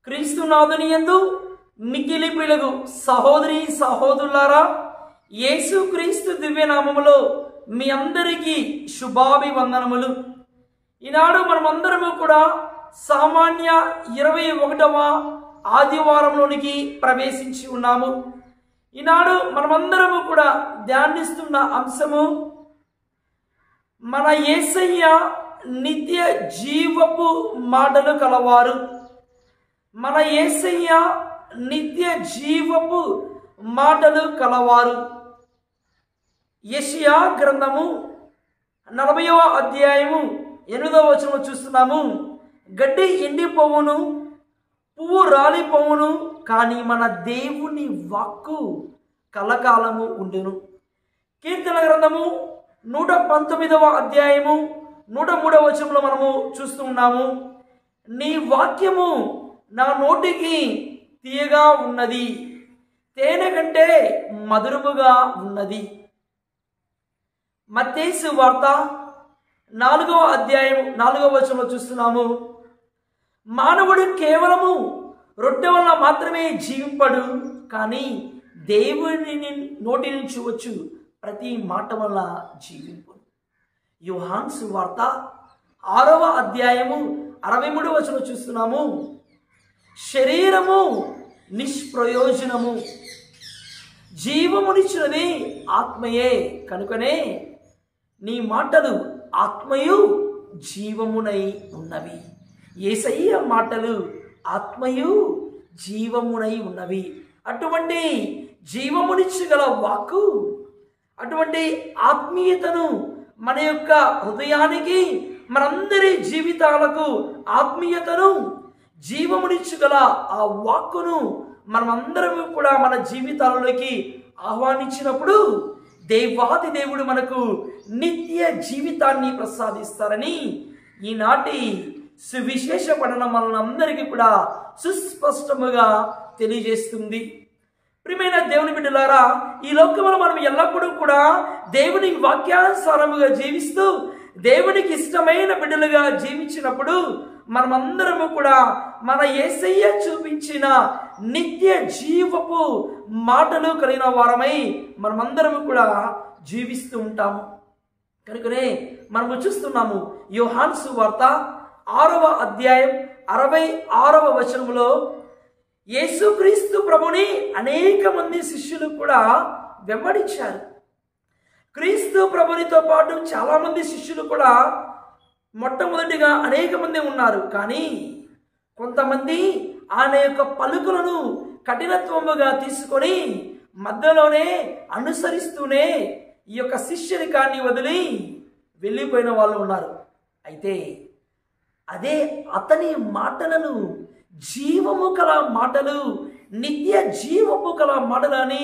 క్రీస్తునాథుని యందు మిక్కిలి పిలుగు సహోదరి సహోదరులారా యేసు క్రీస్తు దివ్యనామములో మీ అందరికీ శుభాభివందనములు ఈనాడు మనమందరము కూడా సామాన్య ఇరవై ఒకటవ ఆదివారంలోనికి ప్రవేశించి ఉన్నాము ఈనాడు మనమందరము కూడా ధ్యానిస్తున్న అంశము మన యేసయ్య నిత్య జీవపు మాటలు కలవారు మన యేసయ్య నిత్య జీవపు మాటలు కలవారు యషియా గ్రంథము నలభైవ అధ్యాయము ఎనిమిదవ వచనం చూస్తున్నాము గడ్డి ఎండిపోవును పువ్వు రాలిపోవును కానీ మన దేవుని వాక్కు కలకాలము ఉండును కీర్తన గ్రంథము నూట పంతొమ్మిదవ అధ్యాయము నూట మూడవ వచనంలో మనము చూస్తూ ఉన్నాము నీ వాక్యము నా నోటికి తీయగా ఉన్నది తేనె కంటే మధురముగా ఉన్నది మత్తేసు వార్త నాలుగవ అధ్యాయం నాలుగవ వచనంలో చూస్తున్నాము మానవుడు కేవలము రొట్టె వల్ల మాత్రమే జీవింపడు కానీ దేవుని నోటి నుంచి వచ్చు ప్రతి మాట వల్ల జీవింపు యుహాన్స్ వార్త ఆరవ అధ్యాయము అరవై మూడు వచనం చూస్తున్నాము శరీరము నిష్ప్రయోజనము జీవమునిచ్చినది ఆత్మయే కనుకనే నీ మాటలు ఆత్మయు జీవమునై ఉన్నవి ఏసయ్య మాటలు ఆత్మయు జీవమునై ఉన్నవి అటువంటి జీవమునిచ్చగల వాక్కు అటువంటి ఆత్మీయతను మన యొక్క హృదయానికి మనందరి జీవితాలకు ఆత్మీయతను జీవమునిచ్చగల ఆ వాక్కును మనమందరం కూడా మన జీవితాలలోకి ఆహ్వానించినప్పుడు దేవాది దేవుడు మనకు నిత్య జీవితాన్ని ప్రసాదిస్తారని ఈనాటి సువిశేష పఠనం మనందరికీ కూడా సుస్పష్టముగా తెలియజేస్తుంది ప్రియమైన దేవుని బిడ్డలారా ఈ లోకంలో మనం ఎల్లప్పుడూ కూడా దేవుని వాక్యానుసారముగా జీవిస్తూ దేవునికి ఇష్టమైన బిడ్డలుగా జీవించినప్పుడు మనమందరము కూడా మన ఏసయ్య చూపించిన నిత్య జీవపు మాటలు కలిగిన వారమై మనమందరము కూడా జీవిస్తూ ఉంటాము కనుకనే మనము చూస్తున్నాము యోహాన్సు వార్త ఆరవ అధ్యాయం అరవై ఆరవ వచనములో యేసుక్రీస్తు ప్రభుని అనేక మంది శిష్యులు కూడా వెంబడించారు క్రీస్తు ప్రభునితో పాటు చాలా మంది శిష్యులు కూడా మొట్టమొదటిగా అనేక మంది ఉన్నారు కానీ కొంతమంది ఆయన యొక్క పలుకులను కఠినత్వముగా తీసుకొని మధ్యలోనే అనుసరిస్తూనే ఈ యొక్క శిష్యరికాన్ని వదిలి వెళ్ళిపోయిన వాళ్ళు ఉన్నారు అయితే అదే అతని మాటలను జీవము కల మాటలు నిత్య జీవము కల మాటలని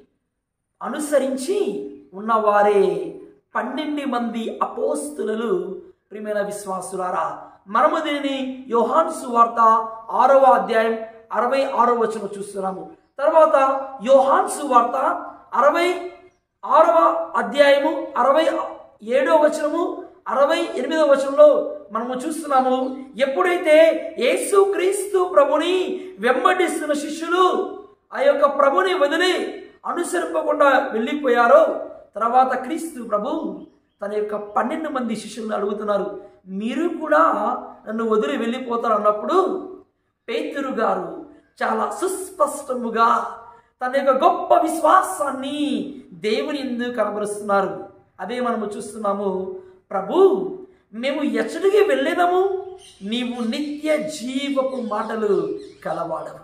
అనుసరించి ఉన్నవారే పన్నెండు మంది అపోస్తులు ప్రియమైన విశ్వాసులారా మనము దీనిని యోహాన్సు వార్త ఆరవ అధ్యాయం అరవై ఆరో వచనం చూస్తున్నాము తర్వాత యోహాన్సు వార్త అరవై ఆరవ అధ్యాయము అరవై ఏడో వచనము అరవై ఎనిమిదవ వచనంలో మనము చూస్తున్నాము ఎప్పుడైతే యేసు క్రీస్తు ప్రభుని వెంబడిస్తున్న శిష్యులు ఆ యొక్క ప్రభుని వదిలి అనుసరింపకుండా వెళ్ళిపోయారో తర్వాత క్రీస్తు ప్రభు తన యొక్క పన్నెండు మంది శిష్యులను అడుగుతున్నారు మీరు కూడా నన్ను వదిలి వెళ్ళిపోతారు అన్నప్పుడు పేతురు గారు చాలా సుస్పష్టముగా తన యొక్క గొప్ప విశ్వాసాన్ని దేవుని ఎందుకు కనబరుస్తున్నారు అదే మనము చూస్తున్నాము ప్రభు మేము ఎచ్చడికి వెళ్ళేదము నీవు నిత్య జీవపు మాటలు కలవాడవు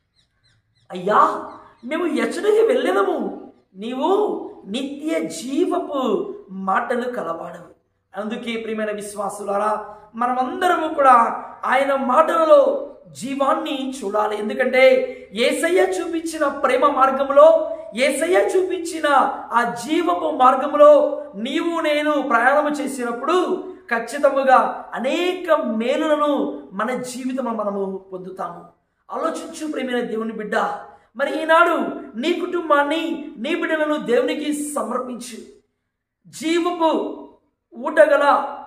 అయ్యా మేము ఎచ్చడికి వెళ్ళేదము నీవు నిత్య జీవపు మాటలు కలవాడవు అందుకే ప్రియమైన విశ్వాసులారా మనమందరము కూడా ఆయన మాటలలో జీవాన్ని చూడాలి ఎందుకంటే ఏసయ్య చూపించిన ప్రేమ మార్గంలో ఏసయ్య చూపించిన ఆ జీవపు మార్గంలో నీవు నేను ప్రయాణం చేసినప్పుడు ఖచ్చితముగా అనేక మేలులను మన జీవితంలో మనము పొందుతాము ఆలోచించు ప్రేమైన దేవుని బిడ్డ మరి ఈనాడు నీ కుటుంబాన్ని నీ బిడ్డలను దేవునికి సమర్పించు జీవపు ఊటగల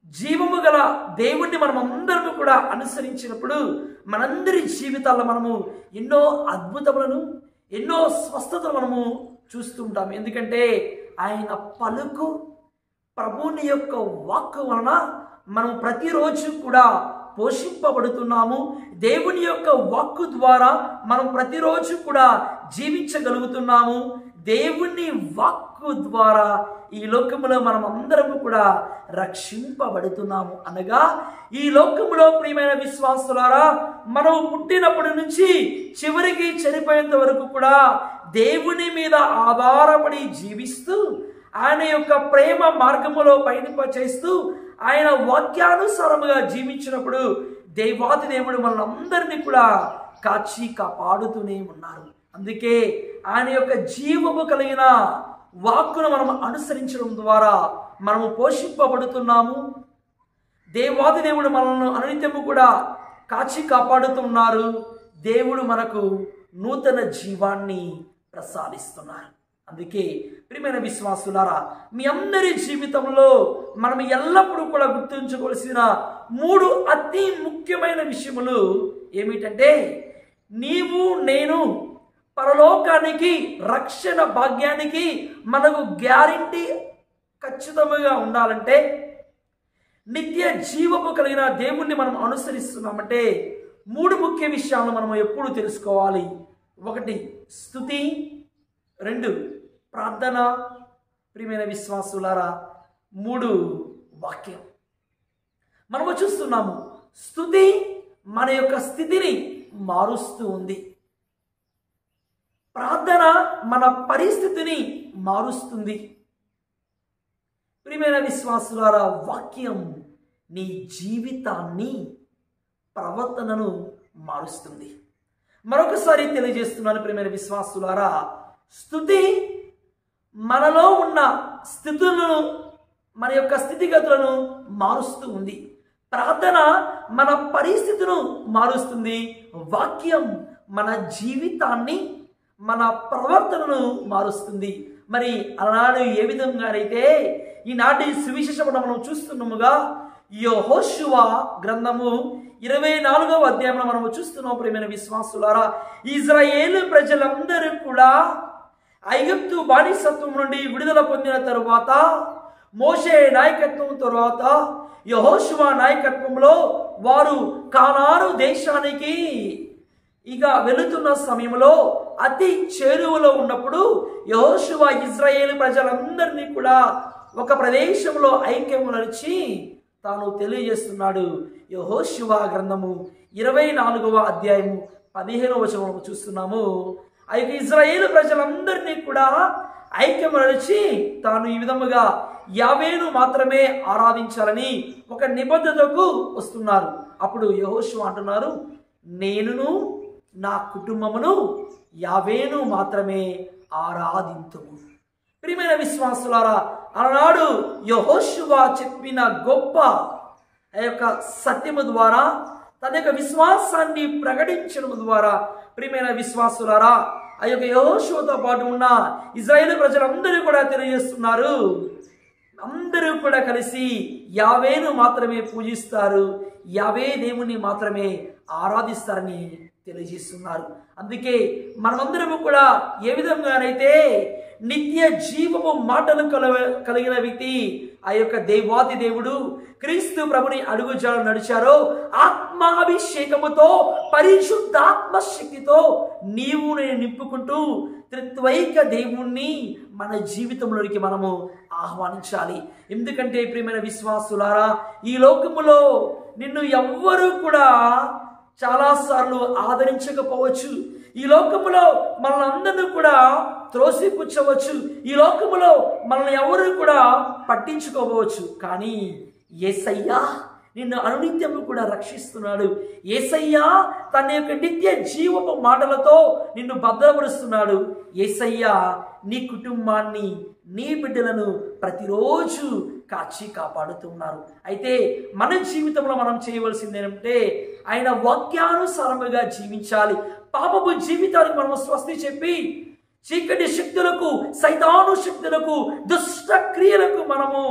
జీవము గల దేవుణ్ణి మనం అందరము కూడా అనుసరించినప్పుడు మనందరి జీవితాల్లో మనము ఎన్నో అద్భుతములను ఎన్నో స్వస్థతలు మనము చూస్తూ ఉంటాం ఎందుకంటే ఆయన పలుకు ప్రభుని యొక్క వాక్కు వలన మనం ప్రతిరోజు కూడా పోషింపబడుతున్నాము దేవుని యొక్క వాక్కు ద్వారా మనం ప్రతిరోజు కూడా జీవించగలుగుతున్నాము దేవుని వాక్కు ద్వారా ఈ లోకములో మనం అందరము కూడా రక్షింపబడుతున్నాము అనగా ఈ లోకములో ప్రియమైన విశ్వాసులారా మనం పుట్టినప్పటి నుంచి చివరికి చనిపోయేంత వరకు కూడా దేవుని మీద ఆధారపడి జీవిస్తూ ఆయన యొక్క ప్రేమ మార్గములో పయనింప చేస్తూ ఆయన వాక్యానుసారముగా జీవించినప్పుడు దేవాది దేవుడు మనందరినీ కూడా కాచి కాపాడుతూనే ఉన్నారు అందుకే ఆయన యొక్క జీవము కలిగిన వాక్కును మనం అనుసరించడం ద్వారా మనము పోషింపబడుతున్నాము దేవాది దేవుడు మనల్ని అనునిత్యము కూడా కాచి కాపాడుతున్నారు దేవుడు మనకు నూతన జీవాన్ని ప్రసాదిస్తున్నారు అందుకే ప్రియమైన విశ్వాసులారా మీ అందరి జీవితంలో మనం ఎల్లప్పుడూ కూడా గుర్తుంచుకోవాల్సిన మూడు అతి ముఖ్యమైన విషయములు ఏమిటంటే నీవు నేను పరలోకానికి రక్షణ భాగ్యానికి మనకు గ్యారంటీ ఖచ్చితంగా ఉండాలంటే నిత్య జీవము కలిగిన దేవుణ్ణి మనం అనుసరిస్తున్నామంటే మూడు ముఖ్య విషయాలను మనం ఎప్పుడు తెలుసుకోవాలి ఒకటి స్థుతి రెండు ప్రార్థన ప్రియమైన విశ్వాసులారా మూడు వాక్యం మనము చూస్తున్నాము స్థుతి మన యొక్క స్థితిని మారుస్తూ ఉంది ప్రార్థన మన పరిస్థితిని మారుస్తుంది ప్రియమైన విశ్వాసులారా వాక్యం నీ జీవితాన్ని ప్రవర్తనను మారుస్తుంది మరొకసారి తెలియజేస్తున్నాను ప్రియమైన విశ్వాసులారా స్థుతి మనలో ఉన్న స్థితులను మన యొక్క స్థితిగతులను మారుస్తూ ఉంది ప్రార్థన మన పరిస్థితులను మారుస్తుంది వాక్యం మన జీవితాన్ని మన ప్రవర్తనను మారుస్తుంది మరి అలనాడు ఏ విధంగానైతే ఈనాటి సువిశేషం మనం చూస్తున్నాముగా యెహోషువ గ్రంథము ఇరవై నాలుగవ అధ్యాయంలో మనము చూస్తున్నాం ప్రియమైన విశ్వాసులారా ఇజ్రాయేలు ప్రజలందరూ కూడా ఐగుప్తు బానిసత్వం నుండి విడుదల పొందిన తరువాత మోషే నాయకత్వం తరువాత యహోశువ నాయకత్వంలో వారు కానారు దేశానికి ఇక వెళుతున్న సమయంలో అతి చేరువలో ఉన్నప్పుడు యహోశువ ఇజ్రాయేల్ ప్రజలందరినీ కూడా ఒక ప్రదేశంలో ఐక్యము నడిచి తాను తెలియజేస్తున్నాడు యహోశివ గ్రంథము ఇరవై నాలుగవ అధ్యాయము పదిహేనవ వచనం చూస్తున్నాము ఆ యొక్క ఇజ్రాయేల్ ప్రజలందరినీ కూడా ఐక్యం నడిచి తాను ఈ విధముగా యావేను మాత్రమే ఆరాధించాలని ఒక నిబద్ధతకు వస్తున్నారు అప్పుడు యహోశివ అంటున్నారు నేనును నా కుటుంబమును యావేను మాత్రమే ఆరాధింతుము ప్రియమైన విశ్వాసులారా ఆనాడు యహోశువ చెప్పిన గొప్ప ఆ యొక్క సత్యము ద్వారా తన యొక్క విశ్వాసాన్ని ప్రకటించడం ద్వారా ప్రియమైన విశ్వాసులారా ఆ యొక్క యహోశువతో పాటు ఉన్న ఇజ్రాయేల్ ప్రజలందరూ కూడా తెలియజేస్తున్నారు అందరూ కూడా కలిసి యావేను మాత్రమే పూజిస్తారు యావే దేవుని మాత్రమే ఆరాధిస్తారని తెలియజేస్తున్నారు అందుకే మనమందరము కూడా ఏ విధంగానైతే నిత్య జీవము మాటలు కల కలిగిన వ్యక్తి ఆ యొక్క దేవాది దేవుడు క్రీస్తు ప్రభుని అడుగుజాడు నడిచారో ఆత్మాభిషేకముతో పరిశుద్ధాత్మ శక్తితో నీవు నేను నింపుకుంటూ త్రిత్వైక దేవుణ్ణి మన జీవితంలోనికి మనము ఆహ్వానించాలి ఎందుకంటే ప్రియమైన విశ్వాసులారా ఈ లోకములో నిన్ను ఎవ్వరూ కూడా చాలాసార్లు ఆదరించకపోవచ్చు ఈ లోకములో మనల్ని అందరినీ కూడా త్రోసిపుచ్చవచ్చు ఈ లోకములో మనల్ని ఎవరు కూడా పట్టించుకోవచ్చు కానీ ఏసయ్యా నిన్ను అనునిత్యము కూడా రక్షిస్తున్నాడు ఏసయ్యా తన యొక్క నిత్య జీవపు మాటలతో నిన్ను భద్రపరుస్తున్నాడు ఏసయ్యా నీ కుటుంబాన్ని నీ బిడ్డలను ప్రతిరోజు కాచి కాపాడుతున్నారు అయితే మన జీవితంలో మనం చేయవలసింది ఏంటంటే ఆయన వాక్యానుసారముగా జీవించాలి పాపపు జీవితానికి మనం స్వస్తి చెప్పి చీకటి శక్తులకు సైతాను శక్తులకు దుష్ట క్రియలకు మనము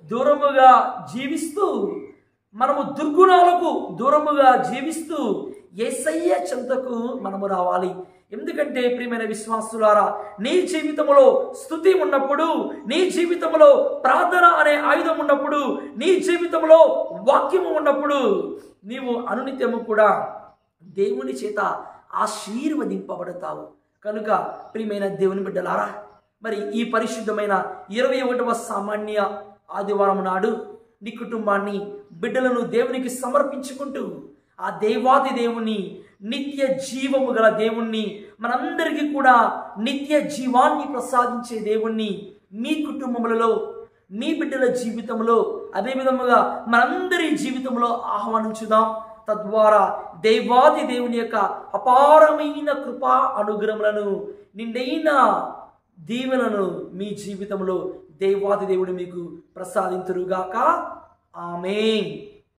దూరముగా జీవిస్తూ మనము దుర్గుణాలకు దూరముగా జీవిస్తూ ఏసయ్య చెంతకు మనము రావాలి ఎందుకంటే ప్రియమైన విశ్వాసులారా నీ జీవితంలో స్థుతి ఉన్నప్పుడు నీ జీవితంలో ప్రార్థన అనే ఆయుధం ఉన్నప్పుడు నీ జీవితంలో వాక్యము ఉన్నప్పుడు నీవు అనునిత్యము కూడా దేవుని చేత ఆశీర్వదింపబడతావు కనుక ప్రియమైన దేవుని బిడ్డలారా మరి ఈ పరిశుద్ధమైన ఇరవై ఒకటవ సామాన్య ఆదివారం నాడు నీ కుటుంబాన్ని బిడ్డలను దేవునికి సమర్పించుకుంటూ ఆ దేవాది దేవుని నిత్య జీవము గల దేవుణ్ణి మనందరికీ కూడా నిత్య జీవాన్ని ప్రసాదించే దేవుణ్ణి మీ కుటుంబములలో మీ బిడ్డల జీవితంలో అదే విధముగా మనందరి జీవితంలో ఆహ్వానించుదాం తద్వారా దేవాది దేవుని యొక్క అపారమైన కృపా అనుగ్రహములను నిండైన దీవెనను మీ జీవితంలో దేవాది దేవుడు మీకు ప్రసాదింతురుగాక ఆమెన్